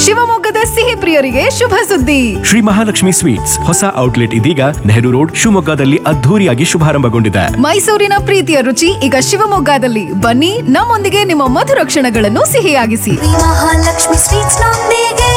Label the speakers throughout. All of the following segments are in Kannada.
Speaker 1: ಶಿವಮೊಗ್ಗದ ಸಿಹಿ ಪ್ರಿಯರಿಗೆ ಶುಭ ಸುದ್ದಿ
Speaker 2: ಶ್ರೀ ಮಹಾಲಕ್ಷ್ಮಿ ಸ್ವೀಟ್ಸ್ ಹೊಸ ಔಟ್ಲೆಟ್ ಇದೀಗ ನೆಹರು ರೋಡ್ ಶಿವಮೊಗ್ಗದಲ್ಲಿ ಅದ್ಧೂರಿಯಾಗಿ ಶುಭಾರಂಭಗೊಂಡಿದೆ
Speaker 1: ಮೈಸೂರಿನ ಪ್ರೀತಿಯ ರುಚಿ ಈಗ ಶಿವಮೊಗ್ಗದಲ್ಲಿ ಬನ್ನಿ ನಮ್ಮೊಂದಿಗೆ ನಿಮ್ಮ ಮಧುರ ಕ್ಷಣಗಳನ್ನು ಸಿಹಿಯಾಗಿಸಿ
Speaker 3: ಮಹಾಲಕ್ಷ್ಮಿ ಸ್ವೀಟ್ಸ್ ನೊಂದಿಗೆ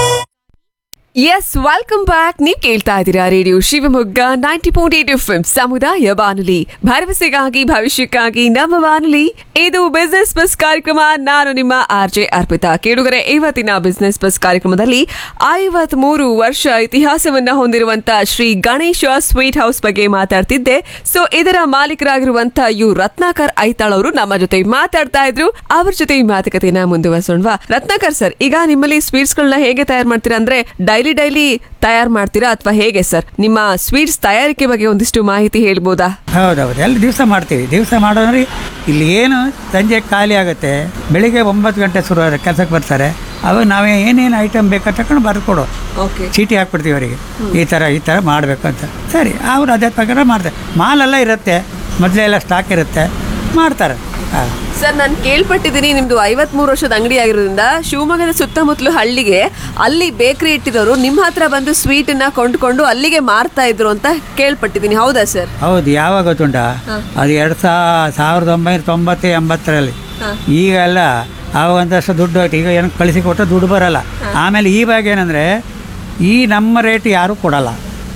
Speaker 4: ಎಸ್ ವೆಲ್ಕಮ್ ಬ್ಯಾಕ್ ನೀವು ಕೇಳ್ತಾ ಇದ್ದೀರಾ radio Shivamogga ninety point eight F ಸಮುದಾಯ ಬಾನುಲಿ ಭರವಸೆಗಾಗಿ ಭವಿಷ್ಯಕ್ಕಾಗಿ ನಮ್ಮ ಬಾನುಲಿ ಇದು ಬಿಸ್ನೆಸ್ ಬಸ್ ಕಾರ್ಯಕ್ರಮ ನಾನು ನಿಮ್ಮ ಆರ್ ಜೆ ಅರ್ಪಿತಾ ಕೇಳುಗರೆ ಇವತ್ತಿನ ಬಿಸ್ನೆಸ್ ಬಸ್ ಕಾರ್ಯಕ್ರಮದಲ್ಲಿ ಐವತ್ ಮೂರು ವರ್ಷ ಇತಿಹಾಸವನ್ನ ಹೊಂದಿರುವಂತ ಶ್ರೀ ಗಣೇಶ ಸ್ವೀಟ್ ಹೌಸ್ ಬಗ್ಗೆ ಮಾತಾಡ್ತಿದ್ದೆ ಸೊ ಇದರ ಮಾಲೀಕರಾಗಿರುವಂತ ಯು ರತ್ನಾಕರ್ ಐತಾಳ್ ಅವರು ನಮ್ಮ ಜೊತೆ ಮಾತಾಡ್ತಾ ಇದ್ರು ಅವ್ರ ಜೊತೆ ಈ ಮಾತುಕತೆಯನ್ನ ಮುಂದುವರಿಸೋಣವಾ ರತ್ನಾಕರ್ ಸರ್ ಈಗ ನಿಮ್ಮಲ್ಲಿ ಸ್ವೀಟ್ಸ್ ಗಳನ್ನ ಹೇಗೆ ತಯಾರು ಮಾಡ್ತೀರಾ ಅಂದ್ರೆ ಡೈಲಿ ಡೈಲಿ ತಯಾರು ಮಾಡ್ತೀರಾ ಅಥವಾ ಹೇಗೆ ಸರ್ ನಿಮ್ಮ ಸ್ವೀಟ್ಸ್ ತಯಾರಿಕೆ ಬಗ್ಗೆ ಒಂದಿಷ್ಟು ಮಾಹಿತಿ ಹೇಳ್ಬೋದಾ
Speaker 5: ಹೌದೌದು ಎಲ್ಲ ದಿವಸ ಮಾಡ್ತೀವಿ ದಿವಸ ಮಾಡೋದ್ರೆ ಇಲ್ಲಿ ಏನು ಸಂಜೆ ಖಾಲಿ ಆಗುತ್ತೆ ಬೆಳಿಗ್ಗೆ ಒಂಬತ್ತು ಗಂಟೆ ಶುರು ಆದ್ರೆ ಕೆಲಸಕ್ಕೆ ಬರ್ತಾರೆ ಅವಾಗ ನಾವೇ ಏನೇನು ಐಟಮ್ ಬೇಕಾ ತಗೊಂಡು ಬರ್ಕೊಡು
Speaker 4: ಓಕೆ
Speaker 5: ಚೀಟಿ ಹಾಕ್ಬಿಡ್ತೀವಿ ಅವರಿಗೆ ಈ ಥರ ಈ ಥರ ಮಾಡಬೇಕು ಅಂತ ಸರಿ ಅವರು ಅದೇ ಪ್ರಕಾರ ಮಾಡ್ತಾರೆ ಮಾಲೆಲ್ಲ ಇರುತ್ತೆ ಮೊದಲೇ ಎಲ್ಲ ಸ್ಟಾಕ್ ಇರುತ್ತೆ ಮಾಡ್ತಾರೆ ಹಾಂ
Speaker 4: ಸರ್ ನಾನು ಕೇಳ್ಪಟ್ಟಿದ್ದೀನಿ ನಿಮ್ದು ಐವತ್ಮೂರು ವರ್ಷದ ಅಂಗಡಿ ಆಗಿರೋದ್ರಿಂದ ಶಿವಮೊಗ್ಗದ ಸುತ್ತಮುತ್ತಲು ಹಳ್ಳಿಗೆ ಅಲ್ಲಿ ಬೇಕರಿ ಇಟ್ಟಿರೋರು ನಿಮ್ಮ ಹತ್ರ ಬಂದು ಸ್ವೀಟ್ ನ ಕೊಂಡ್ಕೊಂಡು ಅಲ್ಲಿಗೆ ಮಾರ್ತಾ ಇದ್ರು ಅಂತ ಕೇಳ್ಪಟ್ಟಿದ್ದೀನಿ ಹೌದಾ ಸರ್
Speaker 5: ಹೌದು ಯಾವಾಗ ಗೊತ್ತುಂಟ ಅದು ಎರಡು ಸಾ ಸಾವಿರದ ಒಂಬೈನೂರ ತೊಂಬತ್ತು ಎಂಬತ್ತರಲ್ಲಿ ಈಗೆಲ್ಲ ಆವಾಗ ಒಂದಷ್ಟು ದುಡ್ಡು ಹೋಯ್ತು ಈಗ ಏನು ಕಳಿಸಿ ಕೊಟ್ಟರೆ ದುಡ್ಡು ಬರಲ್ಲ ಆಮೇಲೆ ಇವಾಗ ಏನಂದರೆ ಈ ನಮ್ಮ ರೇಟ್ ಯಾರೂ ಕೊಡಲ್ಲ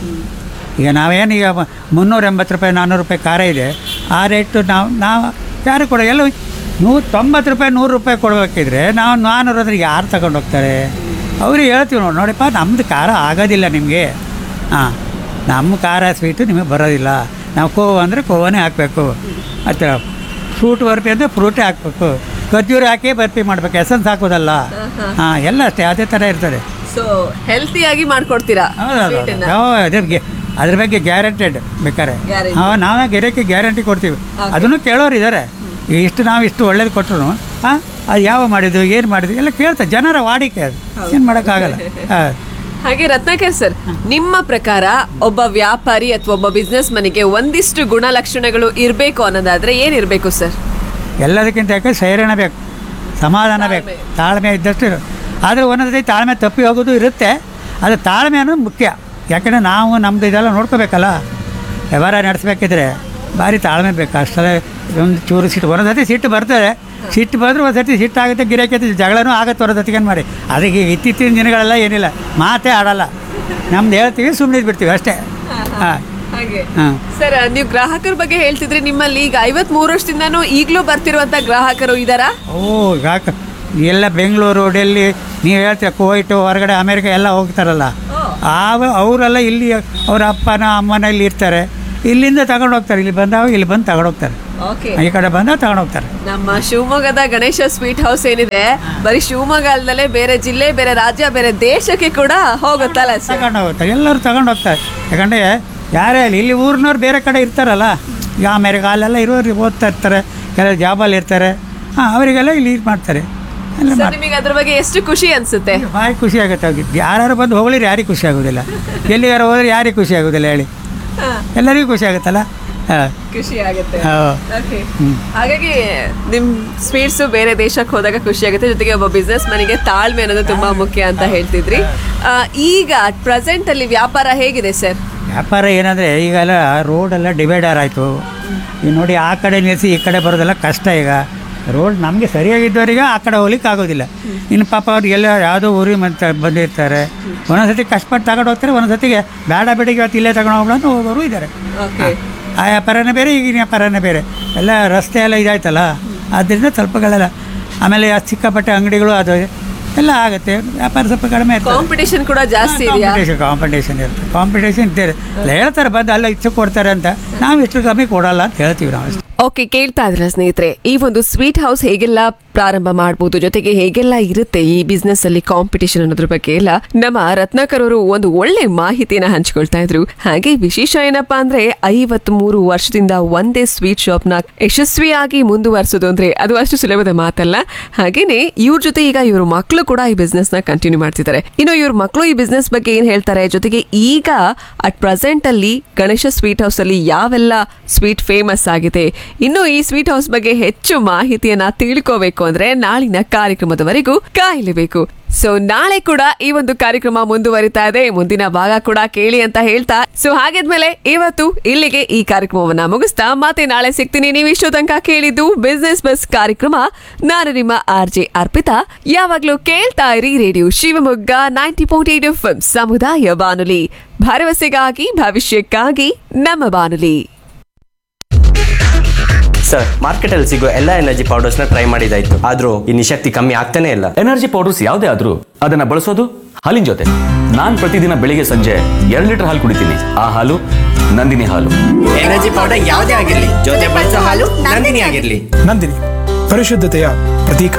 Speaker 5: ಈಗ ನಾವೇನು ಈಗ ಮ- ಮುನ್ನೂರ ಎಂಬತ್ತು ರೂಪಾಯಿ ನಾನ್ನೂರು ರೂಪಾಯಿ ಖಾರ ಇದೆ ಆ ರೇಟು ನಾವು ನಾವು ಯಾರು ಕೊಡ ಎಲ್ಲ ನೂರ ತೊಂಬತ್ತು ರೂಪಾಯಿ ನೂರು ರೂಪಾಯಿ ಕೊಡಬೇಕಿದ್ರೆ ನಾವು ನಾನ್ನೂರು ಅಂದ್ರೆ ಯಾರು ತಗೊಂಡು ಹೋಗ್ತಾರೆ ಅವ್ರಿಗೆ ಹೇಳ್ತೀವಿ ನೋಡಿ ನೋಡಿಪ್ಪ ನಮ್ಮದು ಖಾರ ಆಗೋದಿಲ್ಲ ನಿಮಗೆ ಹಾಂ ನಮ್ಮ ಖಾರ ಸ್ವೀಟು ನಿಮಗೆ ಬರೋದಿಲ್ಲ ನಾವು ಕೋವು ಅಂದರೆ ಕೋವನೇ ಹಾಕಬೇಕು ಆ ಥರ ಫ್ರೂಟ್ ಬರ್ಫಿ ಅಂದರೆ ಫ್ರೂಟೇ ಹಾಕಬೇಕು ಖರ್ಜೂರು ಹಾಕಿ ಬರ್ಫಿ ಮಾಡಬೇಕು ಎಸನ್ಸ್ ಹಾಕೋದಲ್ಲ ಹಾಂ ಎಲ್ಲ ಅಷ್ಟೇ ಅದೇ ಥರ ಇರ್ತದೆ
Speaker 4: ಸೊ ಹೆಲ್ತಿಯಾಗಿ ಮಾಡ್ಕೊಡ್ತೀರಾ
Speaker 5: ಹೌದೌದು
Speaker 4: sweet ನ?
Speaker 5: ಯಾವ ಅದ್ರ ಗೆ- ಅದ್ರ ಬಗ್ಗೆ ಗ್ಯಾರಂಟೆಡ್ ಬೇಕಾರೆ
Speaker 4: Guarantee.
Speaker 5: ಹಾಂ ನಾವೇ ಗಿರಕ್ಕೆ ಗ್ಯಾರಂಟಿ ಕೊಡ್ತೀವಿ ಅದನ್ನು ಕೇಳೋರು ಇದ್ದಾರೆ ಇಷ್ಟು ನಾವು ಇಷ್ಟು ಒಳ್ಳೇದು ಕೊಟ್ಟರು ಹಾಂ ಅದು ಯಾವ ಮಾಡಿದ್ದು ಏನು ಮಾಡಿದ್ದು ಎಲ್ಲ ಕೇಳ್ತಾರೆ ಜನರ ವಾಡಿಕೆ ಅದು ಏನು ಮಾಡೋಕ್ಕಾಗಲ್ಲ ಹಾಂ
Speaker 4: ಹಾಗೆ ರತ್ನಾಕರ್ ಸರ್ ನಿಮ್ಮ ಪ್ರಕಾರ ಒಬ್ಬ ವ್ಯಾಪಾರಿ ಅಥವಾ ಒಬ್ಬ ಬಿಸ್ನೆಸ್ ಮನಿಗೆ ಒಂದಿಷ್ಟು ಗುಣಲಕ್ಷಣಗಳು ಇರಬೇಕು ಅನ್ನೋದಾದ್ರೆ ಏನಿರಬೇಕು ಸರ್
Speaker 5: ಎಲ್ಲದಕ್ಕಿಂತ ಯಾಕೆ ಸೈರಣ ಬೇಕು ಸಮಾಧಾನ ಬೇಕು ತಾಳ್ಮೆ ಇದ್ದಷ್ಟು ಇರು ಆದರೆ ಒಂದೊಂದು ತಾಳ್ಮೆ ತಪ್ಪಿ ಹೋಗೋದು ಇರುತ್ತೆ ಅದು ತಾಳ್ಮೆ ಅನ್ನೋದು ಮುಖ್ಯ ಯಾಕೆಂದರೆ ನಾವು ನಮ್ಮದು ಇದೆಲ್ಲ ನೋಡ್ಕೋಬೇಕಲ್ಲ ವ್ಯವಹಾರ ನಡೆಸ್ಬೇಕಿದ್ರೆ ಭಾರಿ ತಾಳ್ಮೆ ಬೇಕು ಅಷ್ಟೇ ಒಂದು ಚೂರು ಸಿಟ್ಟು ಒಂದೊಂದು ಸತಿ ಸಿಟ್ಟು ಬರ್ತದೆ ಸಿಟ್ಟು ಬಂದ್ರೆ ಒಂದು ಸತಿ ಸಿಟ್ಟು ಆಗುತ್ತೆ ಗಿರಾಕಿ ಜಗಳನೂ ಆಗುತ್ತೆ ಒಂದು ಸತಿಗೇನು ಮಾಡಿ ಅದಕ್ಕೆ ಇತ್ತೀಚಿನ ದಿನಗಳೆಲ್ಲ ಏನಿಲ್ಲ ಮಾತೇ ಆಡಲ್ಲ ನಮ್ದು ಹೇಳ್ತೀವಿ ಸುಮ್ಮನೆ ಬಿಡ್ತೀವಿ ಅಷ್ಟೇ ಹಾಂ
Speaker 4: ಹಾಗೆ
Speaker 5: ಹಾಂ
Speaker 4: ಸರ್ ನೀವು ಗ್ರಾಹಕರ ಬಗ್ಗೆ ಹೇಳ್ತಿದ್ರೆ ನಿಮ್ಮಲ್ಲಿ ಈಗ ಐವತ್ ಮೂರು ವರ್ಷದಿಂದನೂ ಈಗಲೂ ಬರ್ತಿರುವಂತ ಗ್ರಾಹಕರು ಇದಾರಾ
Speaker 5: ಓ ಯಾಕೆ ಎಲ್ಲ ಬೆಂಗಳೂರು ಡೆಲ್ಲಿ ನೀವು ಹೇಳ್ತೀರ ಕುವೈಟು ಹೊರಗಡೆ ಅಮೇರಿಕ ಎಲ್ಲ ಹೋಗ್ತಾರಲ್ಲ ಆವ ಅವರೆಲ್ಲ ಇಲ್ಲಿ ಅವ್ರ ಅಪ್ಪನ ಅಮ್ಮನ ಇಲ್ಲಿ ಇರ್ತಾರೆ ಇಲ್ಲಿಂದ ತಗೊಂಡು ಹೋಗ್ತಾರೆ ಇಲ್ಲಿ ಬಂದಾಗ ಇಲ್ಲಿ ಬಂದು ತಗೊಂಡು ಹೋಗ್ತಾರೆ
Speaker 4: ಓಕೆ
Speaker 5: ಈ ಕಡೆ ಬಂದಾಗ ತಗೊಂಡು ಹೋಗ್ತಾರೆ
Speaker 4: ನಮ್ಮ ಶಿವಮೊಗ್ಗದ ಗಣೇಶ ಸ್ವೀಟ್ ಹೌಸ್ ಏನಿದೆ ಬರೀ ಶಿವಮೊಗ್ಗ ಅಲ್ದಲೆ ಬೇರೆ ಜಿಲ್ಲೆ ಬೇರೆ ರಾಜ್ಯ ಬೇರೆ ದೇಶಕ್ಕೆ ಕೂಡ ಹೋಗುತ್ತಲ್ಲ ಸರ್
Speaker 5: ತಗೊಂಡು ಹೋಗ್ತಾರೆ ಎಲ್ಲರೂ ತಗೊಂಡು ಹೋಗ್ತಾರೆ ಯಾಕಂದರೆ ಯಾರೇ ಅಲ್ಲಿ ಇಲ್ಲಿ ಊರಿನವ್ರು ಬೇರೆ ಕಡೆ ಇರ್ತಾರಲ್ಲ ಈಗ ಅಮೇರಿಕ ಅಲ್ಲೆಲ್ಲ ಇರೋರು ಓದ್ತಾ ಇರ್ತಾರೆ ಕೆಲವು ಜಾಬಲ್ಲಿ ಇರ್ತಾರೆ ಹಾಂ ಅವರಿಗೆಲ್ಲ ಇಲ್ಲಿ ಇದು ಮಾಡ್ತಾರೆ ಎಲ್ಲ
Speaker 4: ಸರ್
Speaker 5: ಮಾಡ್ತಾರೆ
Speaker 4: ನಿಮಗೆ ಅದ್ರ ಬಗ್ಗೆ ಎಷ್ಟು ಖುಷಿ ಅನ್ಸುತ್ತೆ
Speaker 5: ಭಾರಿ ಖುಷಿ ಆಗುತ್ತೆ ಅವ್ರಿಗೆ ಯಾರು ಬಂದು ಹೋಗ್ಲಿರಿ ಯಾರಿಗೆ ಖುಷಿ ಆಗೋದಿಲ್ಲ ಎಲ್ಲಿಗಾರ ಹೋದ್ರೆ ಯಾರಿಗೆ ಖುಷಿ ಆಗೋದಿಲ್ಲ ಹೇಳಿ ಎಲ್ಲರಿಗೂ ಖುಷಿ ಆಗುತ್ತಲ್ಲ ಹಾಂ
Speaker 4: ಖುಷಿ ಆಗುತ್ತೆ
Speaker 5: ಹಾಂ
Speaker 4: Okay. ಹಾಗಾಗಿ ನಿಮ್ ಸ್ವೀಟ್ಸ್ ಬೇರೆ ದೇಶಕ್ಕೆ ಹೋದಾಗ ಖುಷಿ ಆಗುತ್ತೆ ಜೊತೆಗೆ ಒಬ್ಬ ಬಿಸ್ನೆಸ್ ಮನಿಗೆ ತಾಳ್ಮೆ ಅನ್ನೋದು ತುಂಬಾ ಮುಖ್ಯ ಅಂತ ಹೇಳ್ತಿದ್ರಿ ಆ, ಈಗ ಪ್ರೆಸೆಂಟ್ ಅಲ್ಲಿ ವ್ಯಾಪಾರ ಹೇಗಿದೆ ಸರ್
Speaker 5: ವ್ಯಾಪಾರ ಏನಂದರೆ ಈಗೆಲ್ಲ ರೋಡೆಲ್ಲ ಡಿವೈಡರ್ ಆಯಿತು ಈಗ ನೋಡಿ ಆ ಕಡೆ ನಿಲ್ಲಿಸಿ ಈ ಕಡೆ ಬರೋದೆಲ್ಲ ಕಷ್ಟ ಈಗ ರೋಡ್ ನಮಗೆ ಸರಿಯಾಗಿದ್ದವರಿಗೆ ಆ ಕಡೆ ಹೋಗ್ಲಿಕ್ಕೆ ಆಗೋದಿಲ್ಲ ಇನ್ನು ಪಾಪ ಅವ್ರು ಎಲ್ಲ ಯಾವುದೋ ಊರಿಗೆ ಮಂತ ಬಂದಿರ್ತಾರೆ ಒಂದೊಂದು ಸತಿ ಕಷ್ಟಪಟ್ಟು ತಗೊಂಡು ಹೋಗ್ತಾರೆ ಒಂದೊಂದು ಸತಿಗೆ ಬೇಡ ಬೇಡಿಗೆ ಇವತ್ತು ಇಲ್ಲೇ ತಗೊಂಡು ಹೋಗೋಣ ಅಂತ ಹೋಗೋರು ಇದ್ದಾರೆ
Speaker 4: ಓಕೆ
Speaker 5: ಆ ವ್ಯಾಪಾರನೇ ಬೇರೆ ಈಗಿನ ವ್ಯಾಪಾರನೇ ಬೇರೆ ಎಲ್ಲ ರಸ್ತೆ ಎಲ್ಲ ಇದಾಯ್ತಲ್ಲ ಆದ್ದರಿಂದ ಸ್ವಲ್ಪಗಳೆಲ್ಲ ಆಮೇಲೆ ಆ ಸಿಕ್ಕಾಪಟ್ಟೆ ಅಂಗಡಿಗಳು ಅದು ಎಲ್ಲ ಆಗುತ್ತೆ ವ್ಯಾಪಾರ ಸ್ವಲ್ಪ ಕಡಿಮೆ ಇರ್ತದೆ
Speaker 4: ಕಾಂಪಿಟೇಷನ್ ಕೂಡ ಜಾಸ್ತಿ ಇದೆಯಾ
Speaker 5: ಕಾಂಪಿಟೇಷನ್ ಕಾಂಪಿಟೇಷನ್ ಇರುತ್ತೆ ಕಾಂಪಿಟೇಷನ್ ಇದ್ದೇ ಇರುತ್ತೆ. ಅಲ್ಲ ಹೇಳ್ತಾರೆ ಬಂದು ಅಲ್ಲ ಇಷ್ಟು ಕೊಡ್ತಾರೆ ಅಂತ ನಾವು ಇಷ್ಟು ಕಮ್ಮಿ ಕೊಡಲ್ಲ ಅಂತ ಹೇಳ್ತೀವಿ ನಾವು ಅಷ್ಟೇ
Speaker 4: ಓಕೆ ಕೇಳ್ತಾ ಇದ್ರ ಸ್ನೇಹಿತರೆ ಈ ಒಂದು ಸ್ವೀಟ್ ಹೌಸ್ ಹೇಗೆಲ್ಲ ಪ್ರಾರಂಭ ಮಾಡಬಹುದು ಜೊತೆಗೆ ಹೇಗೆಲ್ಲ ಇರುತ್ತೆ ಈ ಬಿಸ್ನೆಸ್ ಅಲ್ಲಿ ಕಾಂಪಿಟೇಷನ್ ಅನ್ನೋದ್ರ ಬಗ್ಗೆ ಎಲ್ಲ ನಮ್ಮ ರತ್ನಾಕರ್ ಅವರು ಒಂದು ಒಳ್ಳೆ ಮಾಹಿತಿನ ಹಂಚ್ಕೊಳ್ತಾ ಇದ್ರು ಹಾಗೆ ವಿಶೇಷ ಏನಪ್ಪಾ ಅಂದ್ರೆ ಐವತ್ ಮೂರು ವರ್ಷದಿಂದ ಒಂದೇ ಸ್ವೀಟ್ ಶಾಪ್ ನ ಯಶಸ್ವಿಯಾಗಿ ಮುಂದುವರಿಸೋದು ಅಂದ್ರೆ ಅದು ಅಷ್ಟು ಸುಲಭದ ಮಾತಲ್ಲ ಹಾಗೇನೆ ಇವ್ರ ಜೊತೆ ಈಗ ಇವ್ರ ಮಕ್ಕಳು ಕೂಡ ಈ ಬಿಸ್ನೆಸ್ ನ ಕಂಟಿನ್ಯೂ ಮಾಡ್ತಿದ್ದಾರೆ ಇನ್ನು ಇವ್ರ ಮಕ್ಕಳು ಈ ಬಿಸ್ನೆಸ್ ಬಗ್ಗೆ ಏನ್ ಹೇಳ್ತಾರೆ ಜೊತೆಗೆ ಈಗ ಅಟ್ ಪ್ರೆಸೆಂಟ್ ಅಲ್ಲಿ ಗಣೇಶ ಸ್ವೀಟ್ ಹೌಸ್ ಅಲ್ಲಿ ಯಾವೆಲ್ಲ ಸ್ವೀಟ್ ಫೇಮಸ್ ಆಗಿದೆ ಇನ್ನು ಈ ಸ್ವೀಟ್ ಹೌಸ್ ಬಗ್ಗೆ ಹೆಚ್ಚು ಮಾಹಿತಿಯನ್ನ ತಿಳ್ಕೋಬೇಕು ಅಂದ್ರೆ ನಾಳಿನ ಕಾರ್ಯಕ್ರಮದವರೆಗೂ ಕಾಯಲೇಬೇಕು ಸೊ ನಾಳೆ ಕೂಡ ಈ ಒಂದು ಕಾರ್ಯಕ್ರಮ ಮುಂದುವರಿತಾ ಇದೆ ಮುಂದಿನ ಭಾಗ ಕೂಡ ಕೇಳಿ ಅಂತ ಹೇಳ್ತಾ ಸೊ ಹಾಗಿದ್ಮೇಲೆ ಇವತ್ತು ಇಲ್ಲಿಗೆ ಈ ಕಾರ್ಯಕ್ರಮವನ್ನ ಮುಗಿಸ್ತಾ ಮತ್ತೆ ನಾಳೆ ಸಿಗ್ತೀನಿ ನೀವು ಇಷ್ಟು ತನಕ ಕೇಳಿದ್ದು ಬಿಸ್ನೆಸ್ ಬಸ್ ಕಾರ್ಯಕ್ರಮ ನಾನು ನಿಮ್ಮ ಆರ್ ಜೆ ಅರ್ಪಿತಾ ಯಾವಾಗ್ಲೂ ಕೇಳ್ತಾ ಇರಿ radio Shivamogga ninety point eight F ಸಮುದಾಯ ಬಾನುಲಿ ಭರವಸೆಗಾಗಿ ಭವಿಷ್ಯಕ್ಕಾಗಿ ನಮ್ಮ ಬಾನುಲಿ
Speaker 6: ಸರ್ ಮಾರ್ಕೆಟಲ್ಲಿ ಸಿಗೋ ಎಲ್ಲ ಎನರ್ಜಿ ಪೌಡರ್ಸ್ನ ಟ್ರೈ ಮಾಡಿದಾಯ್ತು ಆದ್ರೂ ಈ ನಿಶಕ್ತಿ ಕಮ್ಮಿ ಆಗ್ತಾನೆ ಇಲ್ಲ
Speaker 7: ಎನರ್ಜಿ ಪೌಡರ್ಸ್ ಯಾವುದೇ ಆದ್ರೂ ಅದನ್ನ ಬಳಸೋದು ಹಾಲಿನ ಜೊತೆ ನಾನ್ ಪ್ರತಿದಿನ ಬೆಳಿಗ್ಗೆ ಸಂಜೆ ಎರಡು ಲೀಟರ್ ಹಾಲು ಕುಡಿತೀನಿ ಆ ಹಾಲು ನಂದಿನಿ ಹಾಲು
Speaker 6: ಎನರ್ಜಿ ಪೌಡರ್ ಯಾವುದೇ ಆಗಿರ್ಲಿ ಜೊತೆ ಬಳಸೋ ಹಾಲು ನಂದಿನಿ ಆಗಿರ್ಲಿ
Speaker 8: ನಂದಿನಿ ಪರಿಶುದ್ಧತೆಯ ಪ್ರತೀಕ